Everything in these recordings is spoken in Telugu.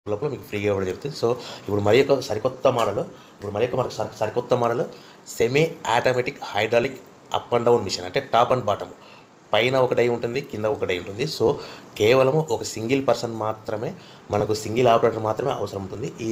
లోపల మీకు ఫ్రీగా ఇవ్వడం జరుగుతుంది సో ఇప్పుడు మరి ఒక సరికొత్త మోడల్ ఇప్పుడు మరి ఒక మనకు సరి- సరికొత్త model semi automatic hydraulic up and down machine అంటే టాప్ అండ్ బాటమ్ పైన ఒక డై ఉంటుంది కింద ఒక డై ఉంటుంది సో కేవలం ఒక సింగిల్ పర్సన్ మాత్రమే మనకు సింగిల్ ఆపరేటర్ మాత్రమే అవసరం ఉంటుంది ఈ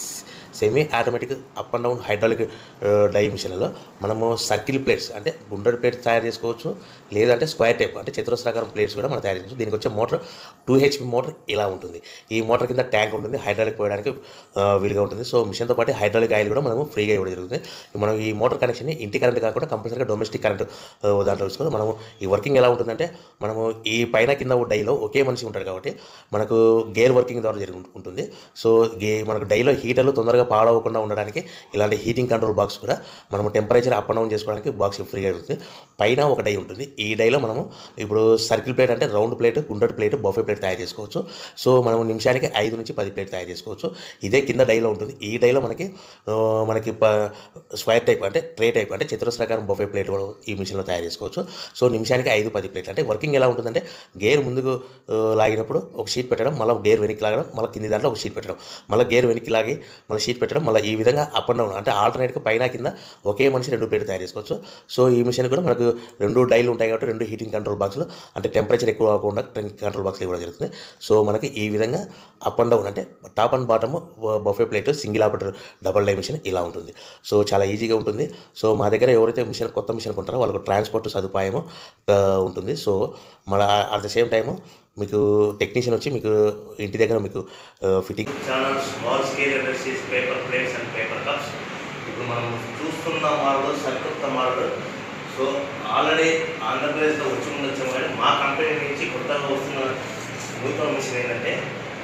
semi automatic up and down hydraulic die మిషన్లో మనము సర్కిల్ ప్లేట్స్ అంటే గుండ్రటి ప్లేట్స్ తయారు చేసుకోవచ్చు లేదంటే స్క్వేర్ టైప్ అంటే చతురస్రాకారం ప్లేట్స్ కూడా మనం తయారు చేసుకోవచ్చు దీనికి వచ్చే మోటార్ టూ హెచ్పి మోటార్ ఇలా ఉంటుంది ఈ మోటార్ కింద ట్యాంక్ ఉంటుంది హైడ్రాలిక్ పోయడానికి ఆ, వీలుగా ఉంటుంది సో మిషన్తో పాటు హైడ్రాలిక్ ఆయిల్ కూడా మనము ఫ్రీగా ఇవ్వడం జరుగుతుంది మనం ఈ మోటార్ కనెక్షన్ ఇంటి కరెంట్ కాకుండా కంపల్సరీగా డొమెస్టిక్ కరెంట్ దాంట్లో తీసుకొని మనము ఈ వర్కింగ్ ఎలా ఉంటుందంటే మనము ఈ పైన కింద డైలో ఒకే మనిషి ఉంటాడు కాబట్టి మనకు గేర్ వర్కింగ్ ద్వారా జరిగి ఉంటుంది సో గే మనకు డైలో హీటర్లు తొందరగా పాడవకుండా ఉండడానికి ఇలాంటి హీటింగ్ కంట్రోల్ బాక్స్ కూడా మనము టెంపరేచర్ అప్ అండ్ డౌన్ చేసుకోవడానికి బాక్స్ ఫ్రీగా ఉంటుంది పైన ఒక డై ఉంటుంది ఈ డైలో మనము ఇప్పుడు సర్కిల్ ప్లేట్ అంటే రౌండ్ ప్లేట్ గుండ్రటి ప్లేట్ బఫే ప్లేట్ తయారు చేసుకోవచ్చు సో మనం నిమిషానికి ఐదు నుంచి పది ప్లేట్ తయారు చేసుకోవచ్చు ఇదే కింద డైలో ఉంటుంది ఈ డైలో మనకి ఆ, మనకి స్క్వేర్ టైప్ అంటే ట్రే టైప్ అంటే చతురస్రాకారం బఫే ప్లేట్ కూడా ఈ మిషన్లో తయారు చేసుకోవచ్చు సో నిమిషానికి ఐదు పది ప్లేట్లు అంటే వర్కింగ్ ఎలా ఉంటుందంటే గేర్ ముందుకు ఆ, లాగినప్పుడు ఒక షీట్ పెట్టడం మళ్ళీ గేర్ వెనక్కి లాగడం మళ్ళీ కింది దాంట్లో ఒక షీట్ పెట్టడం మళ్ళీ గేర్ వెనక్కి లాగి మళ్ళీ షీట్ పెట్టడం మళ్ళీ ఈ విధంగా అప్ అండ్ డౌన్ అంటే ఆల్టర్నేట్గా పైన కింద ఒకే మనిషి రెండు ప్లేట్ తయారు చేసుకోవచ్చు సో ఈ మిషన్ కూడా మనకు రెండు డైలు ఉంటాయి కాబట్టి రెండు హీటింగ్ కంట్రోల్ బాక్స్లు అంటే టెంపరేచర్ ఎక్కువ కాకుండా కంట్రోల్ బాక్స్లు ఇవ్వడం జరుగుతుంది సో మనకి ఈ విధంగా అప్ అండ్ డౌన్ అంటే top and bottom buffet plate single operator double die machine ఇలా ఉంటుంది సో చాలా ఈజీగా ఉంటుంది సో మా దగ్గర ఎవరైతే మిషన్ కొత్త మిషన్ కొంటారో వాళ్ళకు ట్రాన్స్పోర్ట్ సదుపాయము ఆ, ఉంటుంది సో మన అట్ ద సేమ్ టైము మీకు టెక్నీషియన్ వచ్చి మీకు ఇంటి దగ్గర మీకు ఫిట్టింగ్ చాలా small scale industries paper plates and paper cups ఇప్పుడు మనం చూస్తున్న మోడల్ సరికొత్త మోడల్ సో ఆల్రెడీ ఆంధ్రప్రదేశ్లో వచ్చి ఉండొచ్చు కానీ మా కంపెనీ నుంచి కొత్తగా వస్తున్న నూతన మిషన్ ఏంటంటే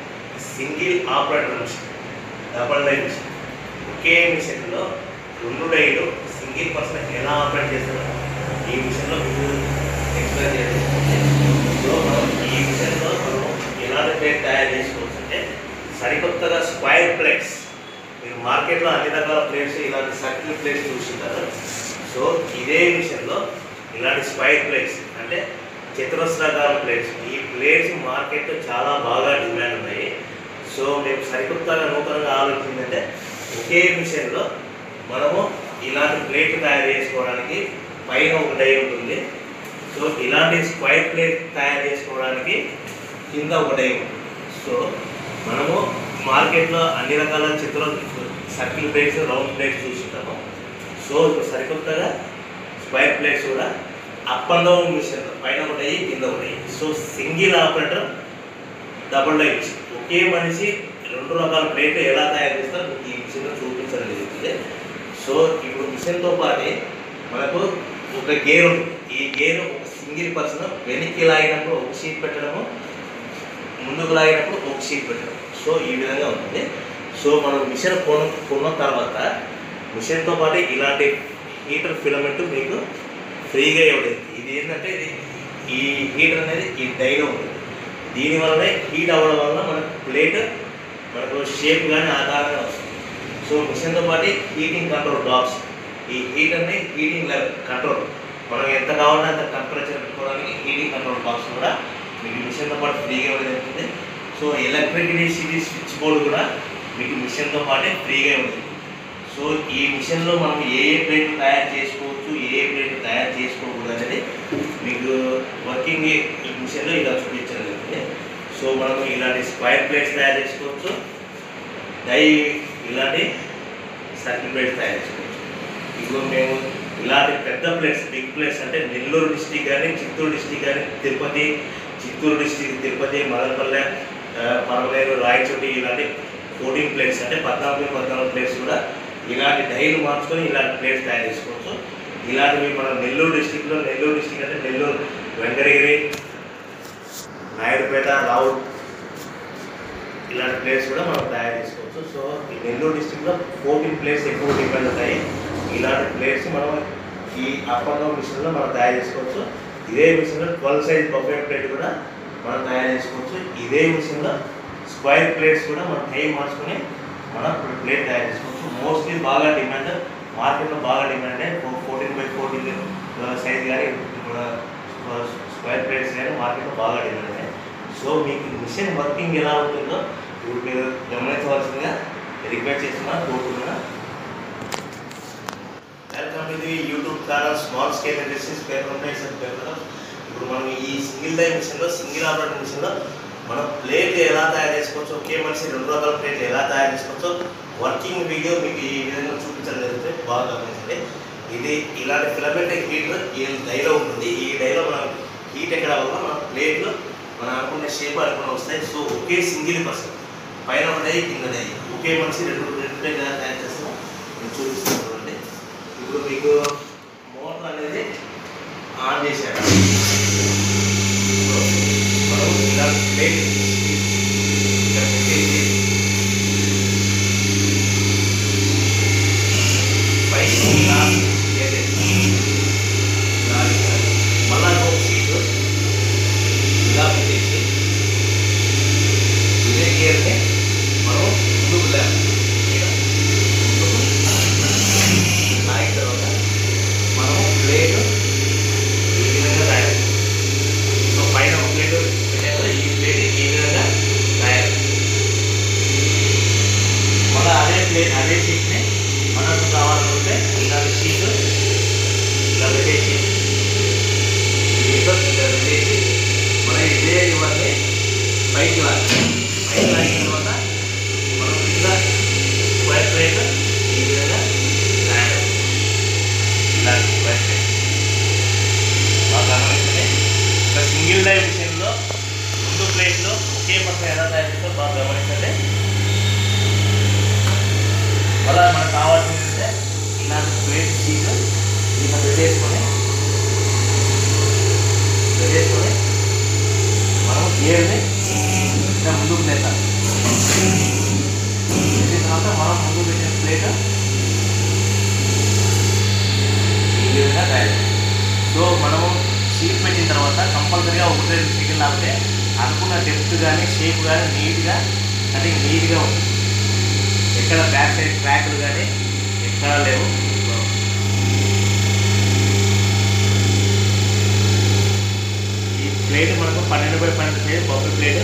single operator machine double die machine ఒకే మిషన్లో రెండు డైలు సింగిల్ పర్సన్ ఎలా ఆపరేట్ చేస్తారో ఈ మిషన్లో మీకు ఎక్స్ప్లెయిన్ చేయాలి సో మనం ఈ మిషన్లో మనం ఎలాంటి ప్లేట్ తయారు చేసుకోవచ్చు అంటే సరికొత్తగా స్క్వైర్ ప్లేట్స్ మీరు మార్కెట్లో అన్ని రకాల ప్లేట్స్ ఇలాంటి సర్కిల్ ప్లేట్స్ చూస్తుంటారు సో ఇదే మిషన్లో ఇలాంటి స్క్వైర్ ప్లేట్స్ అంటే చతురస్రాకార ప్లేట్స్ ఈ ప్లేట్స్ మార్కెట్లో చాలా బాగా డిమాండ్ ఉన్నాయి సో మేము సరికొత్తగా నూతనంగా ఆలోచించిందంటే ఒకే మిషన్లో మనము ఇలాంటి ప్లేట్ తయారు చేసుకోవడానికి పైన ఒక డై ఉంటుంది సో ఇలాంటి స్క్వైర్ ప్లేట్ తయారు చేసుకోవడానికి కింద ఒక డై ఉంటుంది సో మనము మార్కెట్లో అన్ని రకాల చిత్ర సర్కిల్ ప్లేట్స్ రౌండ్ ప్లేట్స్ చూస్తుంటాము సో ఇప్పుడు సరికొత్తగా స్క్వైర్ ప్లేట్స్ కూడా అప్ అండ్ డౌన్ మిషన్ పైన ఒక డై కింద ఒక die so single operator double die machine ఒకే మనిషి రెండు రకాల ప్లేట్లు ఎలా తయారు చేస్తారో మీకు ఈ మిషన్లో చూపించడం జరుగుతుంది సో ఇప్పుడు మిషన్తో పాటే మనకు ఒక గేర్ ఉంటుంది ఈ గేర్ ఒక సింగిల్ పర్సన్ వెనక్కి లాగినప్పుడు ఒక షీట్ పెట్టడము ముందుకు లాగినప్పుడు ఒక షీట్ పెట్టడం సో ఈ విధంగా ఉంటుంది సో మనం మిషన్ కొను కొన్న తర్వాత మిషన్తో పాటు ఇలాంటి హీటర్ ఫిలమెంట్ మీకు ఫ్రీగా ఇవ్వలేదు ఇది ఏంటంటే ఇది ఈ హీటర్ అనేది ఈ డైలో ఉంటుంది దీనివల్లనే హీట్ అవ్వడం వల్ల మనకు ప్లేట్ మనకు షేప్ కానీ ఆకారంగా వస్తుంది సో మిషన్తో పాటు హీటింగ్ కంట్రోల్ బాక్స్ ఈ హీటర్ని హీటింగ్ లెవెల్ కంట్రోల్ మనం ఎంత కావాలంటే అంత టెంపరేచర్ పెట్టుకోవడానికి హీటింగ్ కంట్రోల్ బాక్స్ కూడా మీకు మిషన్తో పాటు ఫ్రీగా ఇవ్వడం జరుగుతుంది సో ఎలక్ట్రిసిటీ స్విచ్ బోర్డు కూడా మీకు మిషన్తో పాటే ఫ్రీగా ఉంది సో ఈ మిషన్లో మనం ఏ ఏ ప్లేట్లు తయారు చేసుకోవచ్చు ఏ ఏ ప్లేట్లు తయారు చేసుకోకూడదు అనేది మీకు వర్కింగ్ ఈ మిషన్లో ఇలా చూపించడం జరుగుతుంది సో మనం ఇలాంటి స్క్వైర్ ప్లేట్స్ తయారు చేసుకోవచ్చు డై ఇలాంటి సర్కిల్ ప్లేట్స్ తయారు చేసుకోవచ్చు ఇప్పుడు మేము ఇలాంటి పెద్ద ప్లేట్స్ బిగ్ ప్లేట్స్ అంటే నెల్లూరు డిస్టిక్ కానీ చిత్తూరు డిస్టిక్ కానీ తిరుపతి చిత్తూరు డిస్టిక్ తిరుపతి మదనపల్లె ఆ, పరమనేరు రాయచోటి ఇలాంటి ఫోర్టీన్ ప్లేట్స్ అంటే పద్నాలుగు పద్నాలుగు ప్లేట్స్ కూడా ఇలాంటి డైలు మార్చుకొని ఇలాంటి ప్లేట్స్ తయారు చేసుకోవచ్చు ఇలాంటివి మన నెల్లూరు డిస్టిక్లో నెల్లూరు డిస్టిక్ అంటే నెల్లూరు వెంకటగిరి నాయుడుపేట రావుల్ ఇలాంటి ప్లేస్ కూడా మనం తయారు చేసుకోవచ్చు సో ఈ నెల్లూరు డిస్టిక్లో ఫోర్టీన్ ప్లేస్ ఎక్కువ డిపెండ్ ఉంటాయి ఇలాంటి ప్లేస్ మనం ఈ అప్ అండ్ డౌన్ మిషన్లో మనం తయారు చేసుకోవచ్చు ఇదే మిషన్లో ట్వెల్వ్ సైజ్ బఫే ప్లేట్ కూడా మనం తయారు చేసుకోవచ్చు ఇదే మిషన్లో స్క్వైర్ ప్లేట్స్ కూడా మనం టైం మార్చుకొని మనం ప్లేట్ తయారు చేసుకోవచ్చు మోస్ట్లీ బాగా డిమాండ్ మార్కెట్లో బాగా demand fourteen by fourteen size కానీ స్క్వైర్ ప్లేట్స్ కానీ మార్కెట్లో బాగా డిమాండ్ సో మీకు మిషన్ వర్కింగ్ ఎలా ఉంటుందో ఇప్పుడు మీరు గమనించవలసిందిగా రిక్వెస్ట్ చేస్తున్నా కోరుతున్నా welcome to the YouTube channel small scale industries paper plates and paper ఇప్పుడు మనం ఈ సింగిల్ డై మిషన్లో సింగిల్ ఆపరేటర్ మిషన్లో మనం ప్లేట్ ఎలా తయారు చేసుకోవచ్చు ఒకే మనిషి రెండు రకాల ప్లేట్లు ఎలా తయారు చేసుకోవచ్చు వర్కింగ్ వీడియో మీకు ఈ విధంగా చూపించడం జరుగుతుంది బాగా గమనించండి ఇది ఇలాంటి ఫిలమెంటిక్ హీటర్ ఈ డైలో ఉంటుంది ఈ డైలో మనం హీట్ ఎక్కడ వల్ల మన ప్లేట్లు మనం అనుకునే షేప్ అనుకున్న వస్తాయి సో ఒకే సింగిల్ పర్సన్ పైన ఒక డై కింద డై ఒకే మనిషి రెండు రెండు డై ఎలా తయారు చేస్తామో నేను చూపిస్తాను చూడండి ఇప్పుడు మీకు మోటార్ అనేది ఆన్ చేశారు సో మనం ఇలా ప్లేట్ ఇక్కడ పెట్టేసి పైకి ఇలా ఏదైతే ఇలా ఇక్కడ మళ్ళా ఒక సీట్ ఇలా పెట్టేసి ఇదే గేర్ని మనం ముందుకు లేపాలి ఇలా ముందుకు లాగిన తర్వాత మనము ప్లేట్ ఈ విధంగా తయారు సో పైన ఒక ప్లేట్ పెట్టాం కదా ఈ ప్లేట్ ఈ విధంగా తయారు మళ్ళీ అదే ప్లేట్ అదే షీట్ని మనకు కావాలనుకుంటే ఇలాంటి షీట్ ఇలా పెట్టేసి దీంట్లో ఇలా పెట్టేసి మనం ఇదే ఇవన్నీ పైకి లాగాలి పైకి లాగిన తర్వాత మనం కింద స్క్వేర్ ప్లేట్ ఈ విధంగా తయారు ఇలా స్క్వేర్ ప్లేట్ బాగా గమనించండి ఒక సింగిల్ డై మిషన్లో ముందు ప్లేట్లో ఒకే పక్కన ఎలా తయారు చేస్తారో బాగా గమనించండి అలా మనకు కావాల్సింది అంటే ఇలాంటి ప్లేట్ షీట్ ఇలా పెట్టేసుకొని పెట్టేసుకొని మనం గేర్ని ఇలా ముందుకు తెస్తాం పెట్టిన తర్వాత మనం ముందు పెట్టిన ప్లేట్ ఈ విధంగా తయారు సో మనము షీట్ పెట్టిన తర్వాత కంపల్సరీగా ఒకటి రెండు సెకండ్ లాగితే అనుకున్న డెప్త్ కానీ షేప్ కానీ నీట్గా కటింగ్ నీట్గా ఉంటుంది ఎక్కడ బ్యాక్ సైడ్ ట్రాక్లు కానీ ఎక్కడ లేవు ఈ ప్లేట్ మనకు పన్నెండు బై పన్నెండు సైజ్ బొమ్మ ప్లేట్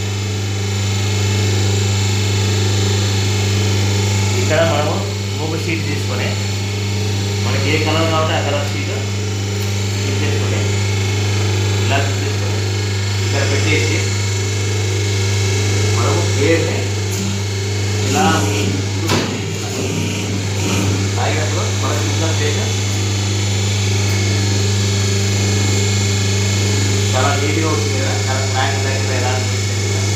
ఇక్కడ మనము మూడు షీట్ తీసుకొని మనకి ఏ కలర్ కావాలంటే ఆ కలర్ షీట్ తీసుకొని ఇలా తీసుకొని ఇక్కడ పెట్టేసి మనము గేర్ని ఇలా ఆగినప్పుడు మనకి ఇంకా ప్లేట్ చాలా నీట్గా ఉంటుంది కదా చాలా క్రాక్ దగ్గర ఎలా అనిపిస్తుంది కదా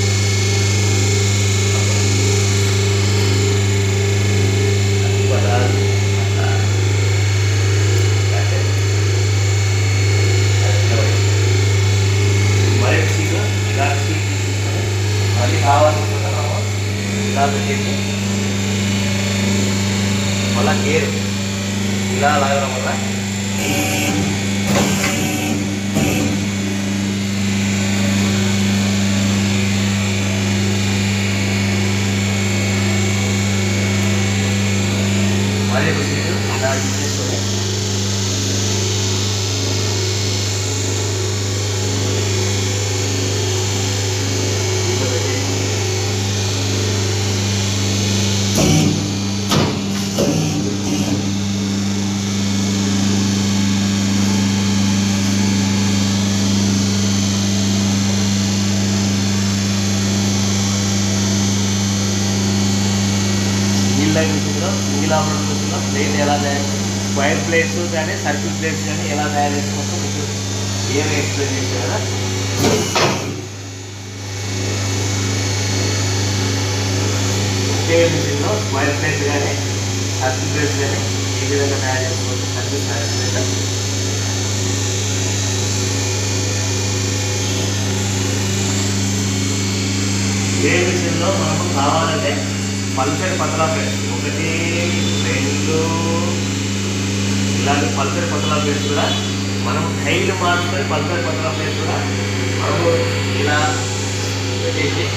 బజార్ అట్లా అంటే అది నిలబడి. మరి సీట్ ఇలా సీట్ తీసుకొని మళ్ళీ కావాలనుకుంటే మనం ఇలా పెట్టేసి మళ్ళా గేర్ ఇలా లాగడం వల్ల మరి ఒక సీటు ఇలా తీసుకొని దీంట్లో పెట్టేసి సింగిల్ లైన్ మిషన్లో సింగిల్ ఆపరేటర్ మిషన్లో ప్లేట్ ఎలా తయారు స్క్వైర్ ప్లేట్స్ కానీ సర్కిల్ ప్లేట్స్ కానీ ఎలా తయారు చేసుకోవచ్చో మీకు ఏం ఎక్స్ప్లెయిన్ చేశారు కదా ఒకే మిషన్లో స్క్వైర్ ప్లేట్ కానీ సర్కిల్ ప్లేట్స్ కానీ ఈ విధంగా తయారు చేసుకోవచ్చు సర్కిల్ సర్కిల్ ప్లేట్ ఏ మిషన్లో మనకు కావాలంటే పల్సర్ పతలా ప్లేట్స్ ఒకటి రెండు ఇలాంటి పల్సర్ పతలా ప్లేట్స్ కూడా మనం టైల్ మార్చుకొని పల్సర్ పతలా ప్లేట్స్ కూడా మనము ఇలా పెట్టేసి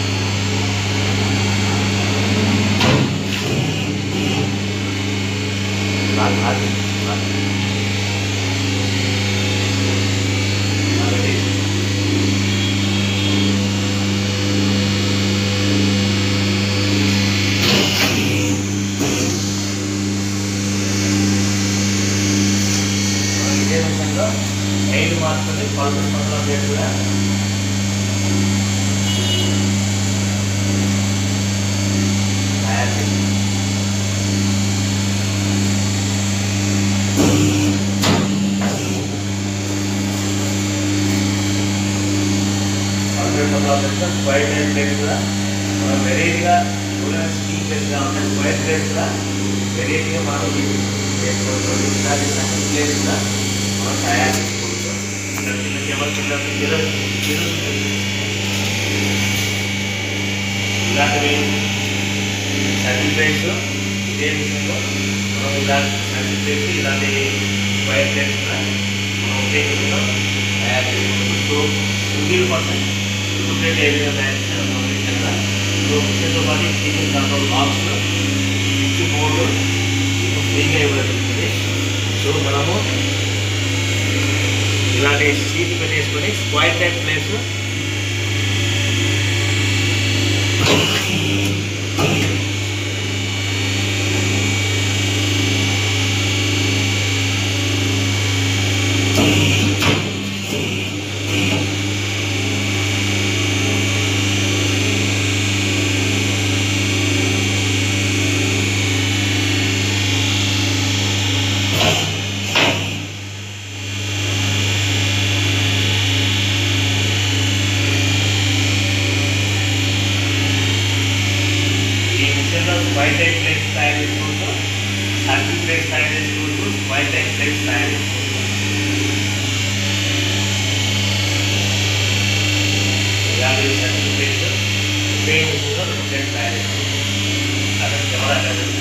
ఇలా కాదు, ఇలా. ఇలా పెట్టేసి పల్సర్ పక్కన ప్లేట్ కూడా తయారు చేసి పల్సర్ పక్కన ప్లేట్ స్క్వైర్ టైప్ ప్లేట్ కూడా మనం వెరైటీగా చూడడానికి స్టీల్ ప్లేట్గా ఉంటాయి స్క్వైర్ ప్లేట్ కూడా వెరైటీగా మనం చేసుకోవచ్చు ఇలాంటి సర్కిల్ ప్లేట్ కూడా మనం తయారు చేసుకోవచ్చు చిన్న చిన్న కెమెరా చిన్న చిన్న ఇలాంటివి సర్కిల్ ప్లేట్స్ ఇదే విషయంలో మనం ఇలాంటి సర్కిల్ ప్లేట్స్ ఇలాంటి స్క్వైర్ ప్లేట్స్ కూడా మనం ఒకే విధంగా తయారు చేసుకోవచ్చు so single percent single plate ఏ విధంగా తయారు చేయాలో గమనించాలి కదా సో కిచెన్తో పాటు kitchen control box switch board మీకు ఫ్రీగా ఇవ్వడం జరుగుతుంది సో మనము ఇలాంటి షీట్ పెట్టేసుకొని స్క్వైర్ టైప్ ప్లేస్ ఈ మిషన్లో స్క్వైర్ టైప్ ప్లేట్స్ తయారు చేసుకోవచ్చు సర్కిల్ ప్లేట్స్ తయారు చేసుకోవచ్చు స్క్వైర్ టైప్ ప్లేట్స్ తయారు చేసుకోవచ్చు ఇలాంటి సర్కిల్ ప్లేట్స్ ఒకే మిషన్లో రెండు ప్లేట్స్ తయారు చేసుకోవచ్చు అక్కడ కెమెరా కనిపిస్తుంది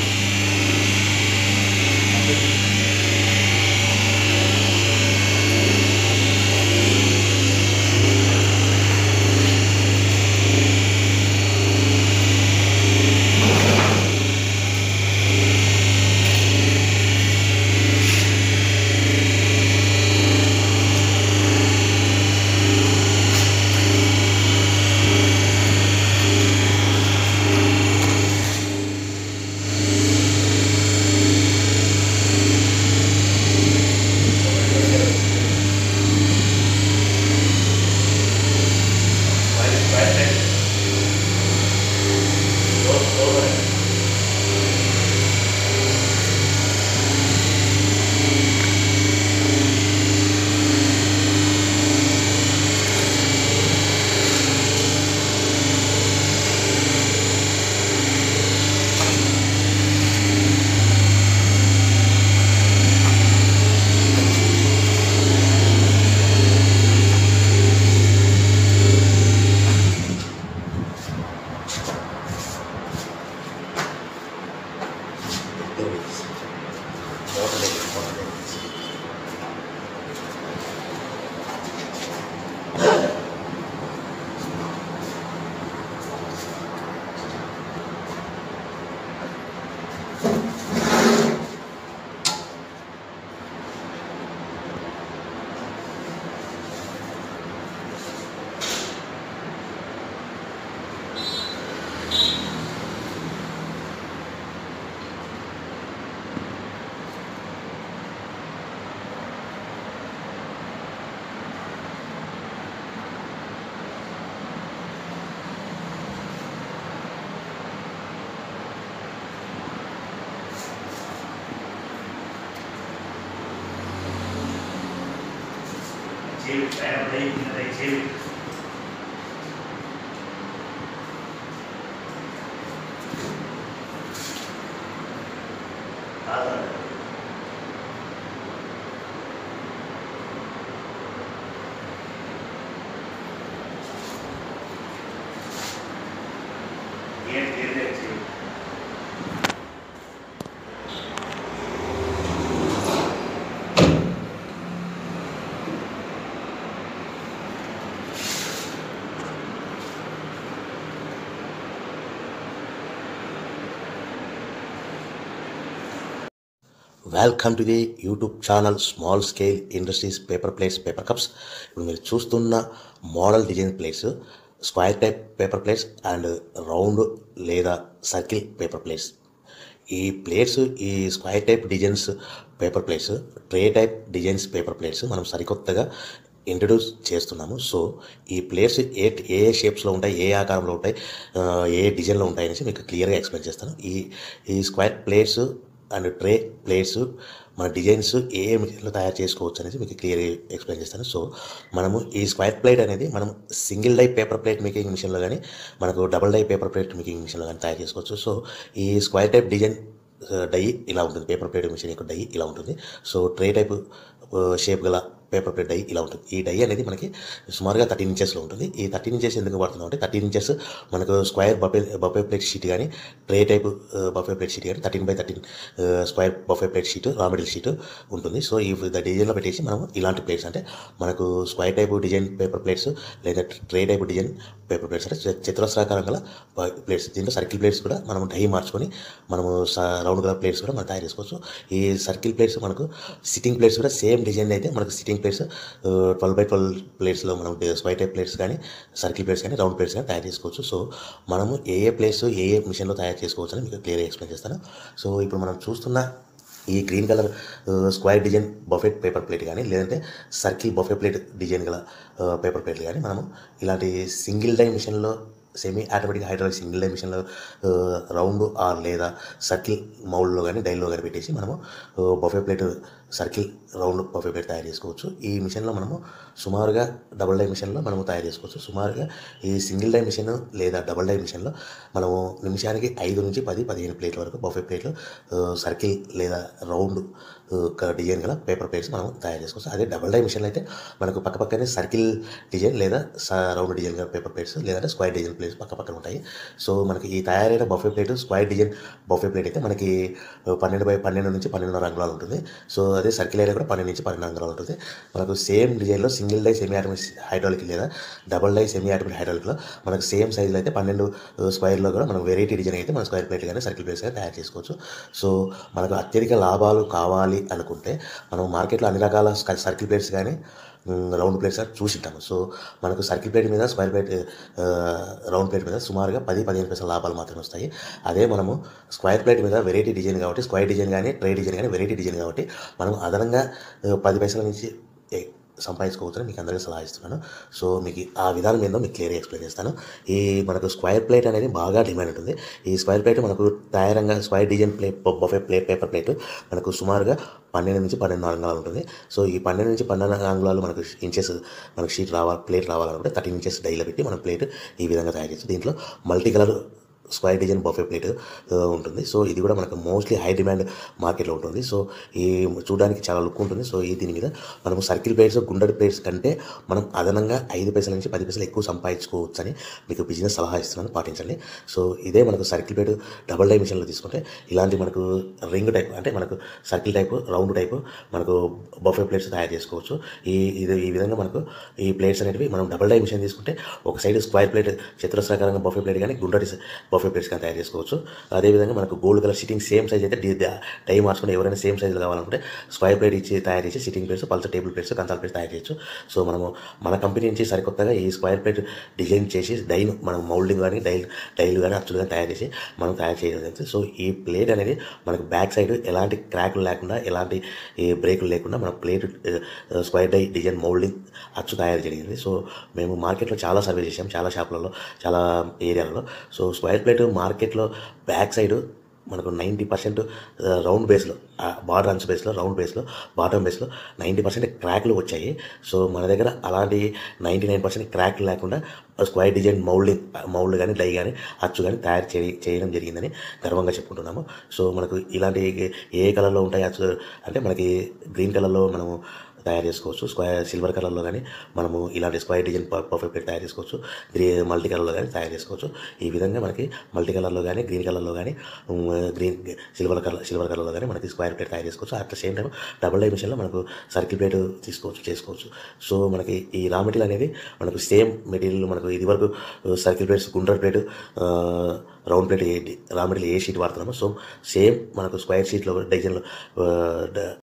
స్క్వైర్ స్క్వైర్ టైప్ స్లో స్లోగా చేవి తయారు కింద చేవి కాదండి ఏం తీరలేదు చేవి welcome to the YouTube channel small scale industries paper plates paper cups ఇప్పుడు మీరు చూస్తున్న model design plates square type paper plates and round లేదా సర్కిల్ పేపర్ ప్లేట్స్ ఈ ప్లేట్స్ ఈ square type designs paper plates tray type designs paper plates మనం సరికొత్తగా ఇంట్రడ్యూస్ చేస్తున్నాము సో ఈ ప్లేట్స్ ఏ ఏ షేప్స్లో ఉంటాయి ఏ ఆకారంలో ఉంటాయి ఆ, ఏ డిజైన్లో ఉంటాయి అనేసి మీకు క్లియర్గా ఎక్స్ప్లెయిన్ చేస్తాను ఈ ఈ square plates and tray plates మన డిజైన్స్ ఏ ఏ మెటీరియల్లో తయారు చేసుకోవచ్చు అనేది మీకు క్లియర్గా ఎక్స్ప్లెయిన్ చేస్తాను సో మనము ఈ స్క్వేర్ ప్లేట్ అనేది మనం single die paper plate making మిషన్లో కానీ మనకు double die paper plate making మిషన్లో కానీ తయారు చేసుకోవచ్చు సో ఈ స్క్వేర్ టైప్ డిజైన్ డై ఇలా ఉంటుంది పేపర్ ప్లేట్ మిషన్ యొక్క డై ఇలా ఉంటుంది సో ట్రే టైప్ షేప్ గల పేపర్ ప్లేట్ డై ఇలా ఉంటుంది ఈ డై అనేది మనకి సుమారుగా థర్టీన్ ఇంచెస్లో ఉంటుంది ఈ థర్టీన్ ఇంచెస్ ఎందుకు వాడుతున్నాం అంటే థర్టీన్ ఇంచెస్ మనకు square buffet buffet plate sheet కానీ tray type buffet plate sheet కానీ thirteen by thirteen square buffet plate sheet raw material sheet ఉంటుంది సో ఈ డిజైన్లో పెట్టేసి మనం ఇలాంటి ప్లేట్స్ అంటే మనకు square type design paper plates లేదా tray type design paper plates అంటే చ- చతురస్రాకారం గల ప్లేట్స్ దీంట్లో సర్కిల్ ప్లేట్స్ కూడా మనం డై మార్చుకొని మనము రౌండ్ గల ప్లేట్స్ కూడా మనం తయారు చేసుకోవచ్చు ఈ సర్కిల్ ప్లేట్స్ మనకు సిట్టింగ్ ప్లేట్స్ కూడా సేమ్ డిజైన్ అయితే మనకు sitting plates twelve by twelve ప్లేట్స్లో మనం స్క్వైర్ టైప్ ప్లేట్స్ కానీ సర్కిల్ ప్లేట్స్ కానీ రౌండ్ ప్లేట్స్ కానీ తయారు చేసుకోవచ్చు సో మనము ఏ ఏ ప్లేట్స్ ఏ ఏ మిషన్లో తయారు చేసుకోవచ్చు అని మీకు క్లియర్గా ఎక్స్ప్లెయిన్ చేస్తాను సో ఇప్పుడు మనం చూస్తున్న ఈ green colour square design buffet paper plate కానీ లేదంటే సర్కిల్ బఫే ప్లేట్ డిజైన్ గల పేపర్ ప్లేట్లు కానీ మనము ఇలాంటి సింగిల్ డై మిషన్లో semi automatic hydraulic single die మిషన్లో రౌండ్ ఆర్ లేదా సర్కిల్ మౌల్డ్లో కానీ డైల్లో కానీ పెట్టేసి మనము buffet plate circle round buffet plate తయారు చేసుకోవచ్చు ఈ మిషన్లో మనము సుమారుగా డబుల్ డై మిషన్లో మనము తయారు చేసుకోవచ్చు సుమారుగా ఈ సింగిల్ డై మిషన్ లేదా డబుల్ డై మిషన్లో మనము నిమిషానికి ఐదు నుంచి పది పదిహేను ప్లేట్ల వరకు బఫే ప్లేట్లు సర్కిల్ లేదా రౌండ్ డిజైన్ గల పేపర్ ప్లేట్స్ మనం తయారు చేసుకోవచ్చు అదే డబుల్ డై మిషన్లో అయితే మనకు పక్క పక్కనే సర్కిల్ డిజైన్ లేదా రౌండ్ డిజైన్ గల పేపర్ ప్లేట్స్ లేదంటే స్క్వైర్ డిజైన్ ప్లేట్స్ పక్క పక్కన ఉంటాయి సో మనకి ఈ తయారైన buffet plate square design buffet plate అయితే మనకి పన్నెండు బై పన్నెండు నుంచి పన్నెండున్నర అంగుళాలు ఉంటుంది సో అదే సర్కిల్ అయినా కూడా పన్నెండు నుంచి పన్నెండు అంగుళాలు ఉంటుంది మనకు సేమ్ డిజైన్లో single die semi automatic hydraulic లేదా డబుల్ డై సెమీ ఆటోమేటిక్ హైడ్రాలిక్లో మనకు సేమ్ సైజులో అయితే పన్నెండు స్క్వైర్లో కూడా మనం వెరైటీ డిజైన్ అయితే మన స్క్వైర్ ప్లేట్ కానీ సర్కిల్ ప్లేట్స్ కానీ తయారు చేసుకోవచ్చు సో మనకు అత్యధిక లాభాలు కావాలి అనుకుంటే మనం మార్కెట్లో అన్ని రకాల స్క- సర్కిల్ ప్లేట్స్ కానీ మ్, రౌండ్ ప్లేట్స్ కానీ చూసింటాము సో మనకు సర్కిల్ ప్లేట్ మీద స్క్వేర్ ప్లేట్ ఆ, రౌండ్ ప్లేట్ మీద సుమారుగా పది పదిహేను పైసల లాభాలు మాత్రమే వస్తాయి అదే మనము స్క్వేర్ ప్లేట్ మీద వెరైటీ డిజైన్ కాబట్టి స్క్వేర్ డిజైన్ కానీ ట్రే డిజైన్ కానీ వెరైటీ డిజైన్ కాబట్టి మనం అదనంగా ఆ, పది పైసల నుంచి ఏ- సంపాదించుకోవచ్చని మీకు అందరికీ సలహా ఇస్తున్నాను సో మీకు ఆ విధానం ఏందో మీకు క్లియర్గా ఎక్స్ప్లెయిన్ చేస్తాను ఈ మనకు స్క్వేర్ ప్లేట్ అనేది బాగా డిమాండ్ ఉంటుంది ఈ స్క్వేర్ ప్లేట్ మనకు తయారంగా square design plate buffet plate paper plate మనకు సుమారుగా పన్నెండు నుంచి పన్నెండు అంగుళాలు ఉంటుంది సో ఈ పన్నెండు నుంచి పన్నెండు అంగుళాలు మనకు ఇంచెస్ మనకు షీట్ రావాలి ప్లేట్ రావాలనుకుంటే థర్టీన్ ఇంచెస్ డైలో పెట్టి మనం ప్లేట్ ఈ విధంగా తయారు చేస్తాం దీంట్లో multi colour square design buffet plate ఆ, ఉంటుంది సో ఇది కూడా మనకు మోస్ట్లీ హై డిమాండ్ మార్కెట్లో ఉంటుంది సో ఈ చూడడానికి చాలా లుక్ ఉంటుంది సో ఈ దీని మీద మనం సర్కిల్ ప్లేట్స్ గుండెడ్ ప్లేట్స్ కంటే మనం అదనంగా ఐదు పైసల నుంచి పది పైసలు ఎక్కువ సంపాదించుకోవచ్చు అని మీకు బిజినెస్ సలహా ఇస్తున్నాను పాటించండి సో ఇదే మనకు సర్కిల్ ప్లేట్ డబుల్ డై మిషన్లో తీసుకుంటే ఇలాంటి మనకు రింగ్ టైప్ అంటే మనకు సర్కిల్ టైప్ రౌండ్ టైప్ మనకు బఫే ప్లేట్స్ తయారు చేసుకోవచ్చు ఈ ఇది ఈ విధంగా మనకు ఈ ప్లేట్స్ అనేటివి మనం డబుల్ డై మిషన్ తీసుకుంటే ఒక సైడ్ స్క్వేర్ ప్లేట్ చతురస్రాకారంగా బఫే ప్లేట్ కానీ గుండ్రటి బఫే ప్లేట్స్ కానీ తయారు చేసుకోవచ్చు అదేవిధంగా మనకు gold colour sitting same size అయితే డి- డ- డై మార్చుకుని ఎవరైనా సేమ్ సైజులో కావాలనుకుంటే స్క్వేర్ ప్లేట్ ఇచ్చి తయారు చేసి సిట్టింగ్ ప్లేట్స్ పల్సర్ టేబుల్ ప్లేట్స్ కంచాల ప్లేట్స్ తయారు చేయొచ్చు సో మనము మన కంపెనీ నుంచి సరికొత్తగా ఈ స్క్వేర్ ప్లేట్ డిజైన్ చేసి డైన్ మనం మౌల్డింగ్ కానీ డైల్ డైలు కానీ అచ్చులు కానీ తయారు చేసి మనం తయారు చేయడం జరుగుతుంది. సో ఈ ప్లేట్ అనేది మనకు బ్యాక్ సైడ్ ఎలాంటి క్రాక్లు లేకుండా ఎలాంటి ఈ బ్రేకులు లేకుండా మన plate square die design moulding అచ్చు తయారు జరిగింది సో మేము మార్కెట్లో చాలా సర్వే చేసాం చాలా షాపులలో చాలా ఏరియాలలో సో స్క్వేర్ ప్లేట్ మార్కెట్లో బ్యాక్ సైడ్ మనకు నైంటీ పర్సెంట్ రౌండ్ బేస్లో బార్డర్ అంచు బేస్లో రౌండ్ బేస్లో బాటమ్ బేస్లో నైంటీ పర్సెంట్ క్రాక్లు వచ్చాయి సో మన దగ్గర అలాంటి నైంటీ నైన్ పర్సెంట్ క్రాక్ లేకుండా స్క్వేర్ డిజైన్ మౌల్డింగ్ మౌల్డ్ కానీ డై కానీ అచ్చు కానీ తయారు చేయ చేయడం జరిగిందని గర్వంగా చెప్పుకుంటున్నాము సో మనకు ఇలాంటి ఏ కలర్లో ఉంటాయి అచ్చు అంటే మనకి గ్రీన్ కలర్లో మనము తయారు చేసుకోవచ్చు స్క్వేర్ సిల్వర్ కలర్లో కానీ మనము ఇలాంటి స్క్వేర్ డిజైన్ పర్ఫెక్ట్ ప్లేట్ తయారు చేసుకోవచ్చు గ్రీ మల్టీ కలర్లో కానీ తయారు చేసుకోవచ్చు ఈ విధంగా మనకి మల్టీ కలర్లో కానీ గ్రీన్ కలర్లో కానీ ఉమ్, గ్రీన్ సిల్వర్ కలర్ సిల్వర్ కలర్లో కానీ మనకి స్క్వేర్ ప్లేట్ తయారు చేసుకోవచ్చు at the same time double die మిషన్లో మనకు సర్కిల్ ప్లేట్ తీసుకోవచ్చు చేసుకోవచ్చు సో మనకి ఈ రా మెటీరియల్ అనేది మనకు సేమ్ మెటీరియల్ మనకు ఇది వరకు సర్కిల్ ప్లేట్స్ గుండ్ర ప్లేట్ రౌండ్ ప్లేట్ ఏ రా మెటీరియల్ ఏ షీట్ వాడుతున్నామో సో సేమ్ మనకు స్క్వేర్ షీట్లో డిజైన్లో